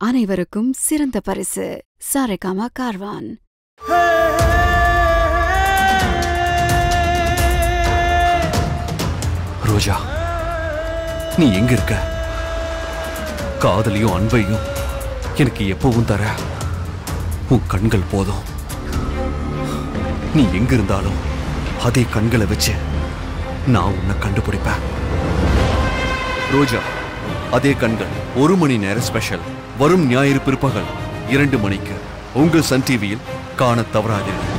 அனைவருக்கும் சிறந்த பரிசு சாரேகாமா கார்வான் ரோஜா நீ எங்க இருக்க காதலையும் அன்பையும் எனக்கு எப்பவும் தர உன் கண்கள் போதும் நீ எங்க இருந்தாலும் அதே கண்களை வச்சு நான் உன்னை கண்டுபிடிப்பேன் ரோஜா அதே கண்கள் ஒரு மணி நேர ஸ்பெஷல் வரும் ஞாயிறு பிற்பகல் இரண்டு மணிக்கு உங்கள் சன் டிவியில் காணத் தவறாதீர்கள்